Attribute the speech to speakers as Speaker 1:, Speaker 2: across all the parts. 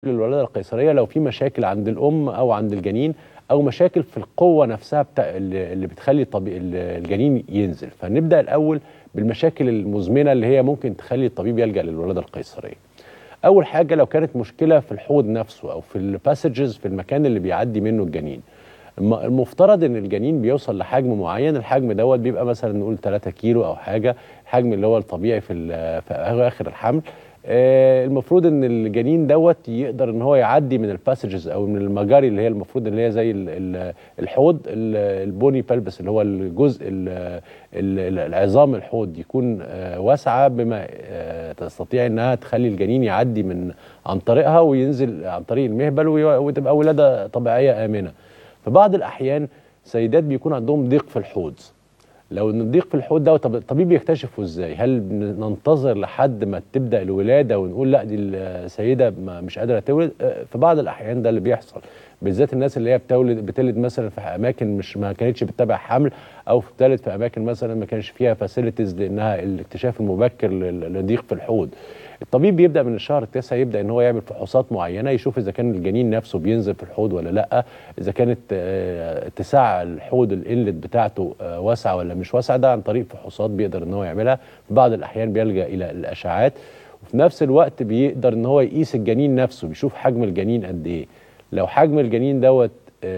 Speaker 1: للولاده القيصريه لو في مشاكل عند الام او عند الجنين او مشاكل في القوه نفسها بتاع اللي اللي بتخلي الطبيب الجنين ينزل فنبدا الاول بالمشاكل المزمنه اللي هي ممكن تخلي الطبيب يلجا للولاده القيصريه اول حاجه لو كانت مشكله في الحوض نفسه او في الباسجز في المكان اللي بيعدي منه الجنين الم- المفترض ان الجنين بيوصل لحجم معين الحجم دوت بيبقى مثلا نقول 3 كيلو او حاجه الحجم اللي هو الطبيعي في, ال- في اخر الحمل آه، المفروض ان الجنين دوت يقدر ان هو يعدي من الباسجز او من المجاري اللي هي المفروض اللي هي زي ال- ال- الحوض ال- البوني بلبس اللي هو الجزء ال- ال- العظام الحوض يكون آه، واسعه بما آه، تستطيع انها تخلي الجنين يعدي من عن طريقها وينزل عن طريق المهبل وي- وتبقى ولاده طبيعيه امنه في بعض الاحيان سيدات بيكون عندهم ضيق في الحوض لو ان الضيق في الحوض ده طب الطبيب يكتشفه ازاي هل ننتظر لحد ما تبدا الولاده ونقول لا دي السيده ما- مش قادره تولد آه، في بعض الاحيان ده اللي بيحصل بالذات الناس اللي هي بتولد بتلد مثلا في اماكن مش ما كانتش بتتابع حمل او بتلد في اماكن مثلا ما كانش فيها فاسيلتيز لانها الاكتشاف المبكر لل- لضيق في الحوض الطبيب بيبدا من الشهر التاسع يبدا ان هو يعمل فحوصات معينه يشوف اذا كان الجنين نفسه بينزل في الحوض ولا لا اذا كانت آه، اتساع الحوض الانلت بتاعته آه، واسعه ولا مش واسعه ده عن طريق فحوصات بيقدر ان هو يعملها في بعض الاحيان بيلجا الى الاشعاعات وفي نفس الوقت بيقدر ان هو يقيس الجنين نفسه بيشوف حجم الجنين قد ايه لو حجم الجنين دوت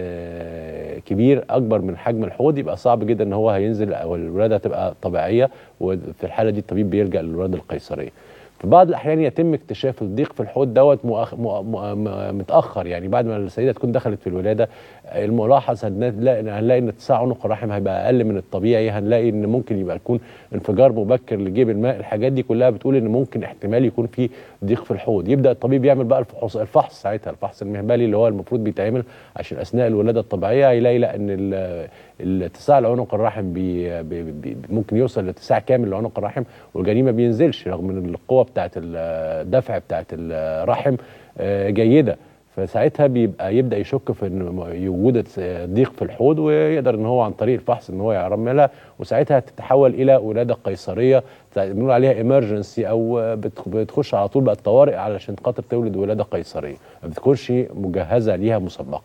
Speaker 1: آه، كبير اكبر من حجم الحوض يبقى صعب جدا ان هو هينزل او الولاده هتبقى طبيعيه وفي الحاله دي الطبيب بيلجا للولاده القيصريه في بعض الاحيان يتم اكتشاف الضيق في الحوض دوت مؤخ... م... م... م... متاخر يعني بعد ما السيده تكون دخلت في الولاده الملاحظ هنلاقي هنلاقي ان اتساع عنق الرحم هيبقى اقل من الطبيعي هنلاقي ان ممكن يبقى يكون انفجار مبكر لجيب الماء الحاجات دي كلها بتقول ان ممكن احتمال يكون في ضيق في الحوض يبدا الطبيب يعمل بقى الفحوص الفحص ساعتها الفحص المهبلي اللي هو المفروض بيتعمل عشان اثناء الولاده الطبيعيه هيلاقي لا ان ال- الاتساع لعنق الرحم بي بي بي ممكن يوصل لاتساع كامل لعنق الرحم والجنين ما بينزلش رغم ان القوه بتاعت الدفع بتاعت الرحم آه، جيده فساعتها بيبقى يبدا يشك في ان وجود ضيق في الحوض ويقدر ان هو عن طريق الفحص ان هو يعملها وساعتها تتحول الى ولاده قيصريه بنقول عليها ايمرجنسي او بتخ- بتخش على طول بقى الطوارئ علشان خاطر تولد ولاده قيصريه ما بتكونش مجهزه ليها مسبقا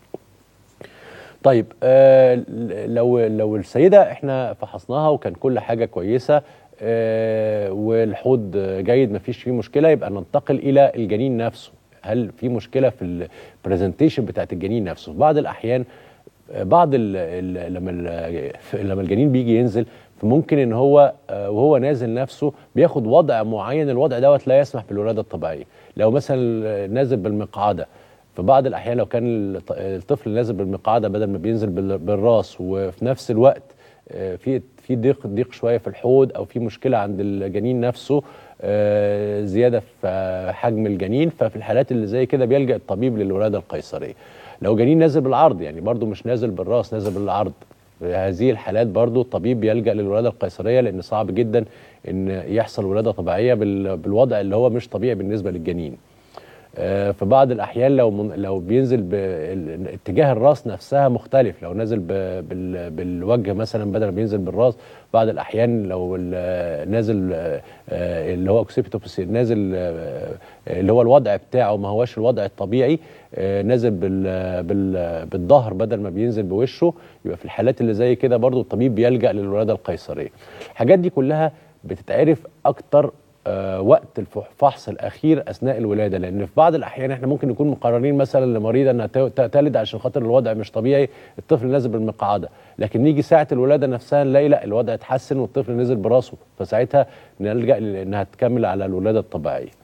Speaker 1: طيب آه لو لو السيده احنا فحصناها وكان كل حاجه كويسه آه والحوض جيد ما فيش فيه مشكله يبقى ننتقل الى الجنين نفسه هل في مشكله في البرزنتيشن بتاعت الجنين نفسه في بعض الاحيان آه، بعض ال ال لما ال لما الجنين بيجي ينزل فممكن ان هو آه، وهو نازل نفسه بياخد وضع معين الوضع دوت لا يسمح بالولاده الطبيعيه لو مثلا نازل بالمقعده في بعض الاحيان لو كان الط- الطفل نازل بالمقعده بدل ما بينزل بال- بالراس وفي نفس الوقت آه، في في ضيق ضيق شويه في الحوض او في مشكله عند الجنين نفسه آه، زياده في آه، حجم الجنين ففي الحالات اللي زي كده بيلجا الطبيب للولاده القيصريه لو جنين نازل بالعرض يعني برضو مش نازل بالراس نازل بالعرض في هذه الحالات برضو الطبيب بيلجا للولاده القيصريه لان صعب جدا ان يحصل ولاده طبيعيه بال- بالوضع اللي هو مش طبيعي بالنسبه للجنين آه، في بعض الاحيان لو من لو بينزل بال- اتجاه الراس نفسها مختلف لو نازل ب- بال- بالوجه مثلا بدل ما بينزل بالراس بعض الاحيان لو ال- نازل آه، آه، اللي هو اوكسيبيتوبس نازل آه، اللي هو الوضع بتاعه ما هوش الوضع الطبيعي آه، نازل بال بال بالظهر بدل ما بينزل بوشه يبقى في الحالات اللي زي كده برضو الطبيب بيلجأ للولاده القيصريه الحاجات دي كلها بتتعرف اكتر آه، وقت الفحص الاخير اثناء الولاده لان في بعض الاحيان احنا ممكن نكون مقررين مثلا لمريضه انها تو- ت- تلد عشان خاطر الوضع مش طبيعي الطفل نازل بالمقعده لكن نيجي ساعه الولاده نفسها نلاقي لا الوضع اتحسن والطفل نزل براسه فساعتها نلجا لانها تكمل على الولاده الطبيعيه